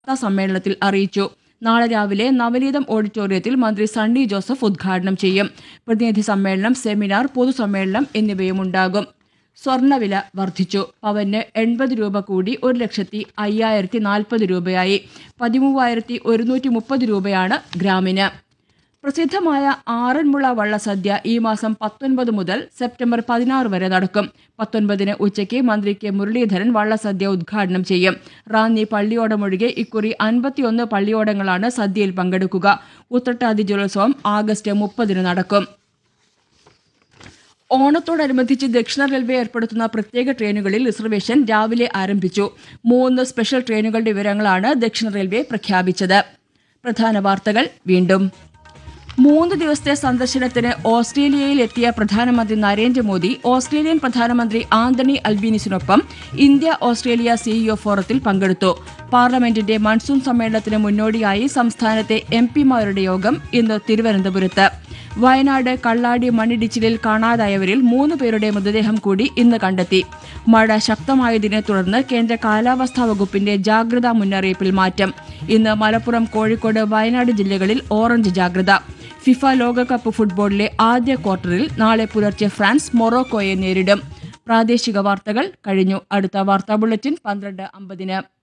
വാർത്താ സമ്മേളനത്തിൽ അറിയിച്ചു നാളെ രാവിലെ നവനീതം ഓഡിറ്റോറിയത്തിൽ മന്ത്രി സണ്ണി ജോസഫ് ഉദ്ഘാടനം ചെയ്യും പ്രതിനിധി സമ്മേളനം സെമിനാർ പൊതുസമ്മേളനം എന്നിവയുമുണ്ടാകും സ്വർണ്ണവില വർദ്ധിച്ചു പവന് എൺപത് രൂപ കൂടി ഒരു ലക്ഷത്തി അയ്യായിരത്തി നാൽപ്പത് രൂപയായി പതിമൂവായിരത്തി ഒരുന്നൂറ്റി മുപ്പത് രൂപയാണ് ഗ്രാമിന് പ്രസിദ്ധമായ ആറന്മുള വള്ളസദ്യ ഈ മാസം പത്തൊൻപത് മുതൽ സെപ്റ്റംബർ പതിനാറ് വരെ നടക്കും പത്തൊൻപതിന് ഉച്ചയ്ക്ക് മന്ത്രി കെ മുരളീധരൻ വള്ളസദ്യ ഉദ്ഘാടനം ചെയ്യും റാന്നി പള്ളിയോടമൊഴികെ ഇക്കുറി അൻപത്തിയൊന്ന് പള്ളിയോടങ്ങളാണ് സദ്യയിൽ പങ്കെടുക്കുക ഉത്രട്ടാതി ജലോത്സവം ആഗസ്റ്റ് മുപ്പതിന് നടക്കും ഓണത്തോടനുബന്ധിച്ച് ദക്ഷിണ റെയിൽവേ ഏർപ്പെടുത്തുന്ന പ്രത്യേക ട്രെയിനുകളിൽ റിസർവേഷൻ രാവിലെ ആരംഭിച്ചു മൂന്ന് സ്പെഷ്യൽ ട്രെയിനുകളുടെ വിവരങ്ങളാണ് ദക്ഷിണ റെയിൽവേ പ്രഖ്യാപിച്ചത് പ്രധാന വാർത്തകൾ വീണ്ടും മൂന്ന് ദിവസത്തെ സന്ദർശനത്തിന് ഓസ്ട്രേലിയയിൽ എത്തിയ പ്രധാനമന്ത്രി നരേന്ദ്രമോദി ഓസ്ട്രേലിയൻ പ്രധാനമന്ത്രി ആന്റണി അൽബീനിസിനൊപ്പം ഇന്ത്യ ഓസ്ട്രേലിയ സിഇഒ ഫോറത്തിൽ പങ്കെടുത്തു പാർലമെന്റിന്റെ മൺസൂൺ സമ്മേളനത്തിന് മുന്നോടിയായി സംസ്ഥാനത്തെ എം പിമാരുടെ യോഗം ഇന്ന് തിരുവനന്തപുരത്ത് വയനാട് കള്ളാടി മണ്ണിടിച്ചിലിൽ കാണാതായവരിൽ മൂന്ന് പേരുടെ മൃതദേഹം കൂടി ഇന്ന് കണ്ടെത്തി മഴ ശക്തമായതിനെ തുടർന്ന് കേന്ദ്ര കാലാവസ്ഥാ വകുപ്പിന്റെ ജാഗ്രതാ മുന്നറിയിപ്പിൽ മാറ്റം ഇന്ന് മലപ്പുറം കോഴിക്കോട് വയനാട് ജില്ലകളിൽ ഓറഞ്ച് ജാഗ്രത ഫിഫ ലോകകപ്പ് ഫുട്ബോളിലെ ആദ്യ ക്വാർട്ടറിൽ നാളെ പുലർച്ചെ ഫ്രാൻസ് മൊറോക്കോയെ നേരിടും പ്രാദേശിക വാർത്തകൾ കഴിഞ്ഞു അടുത്ത വാർത്താ ബുള്ളറ്റിൻ പന്ത്രണ്ട് അമ്പതിന്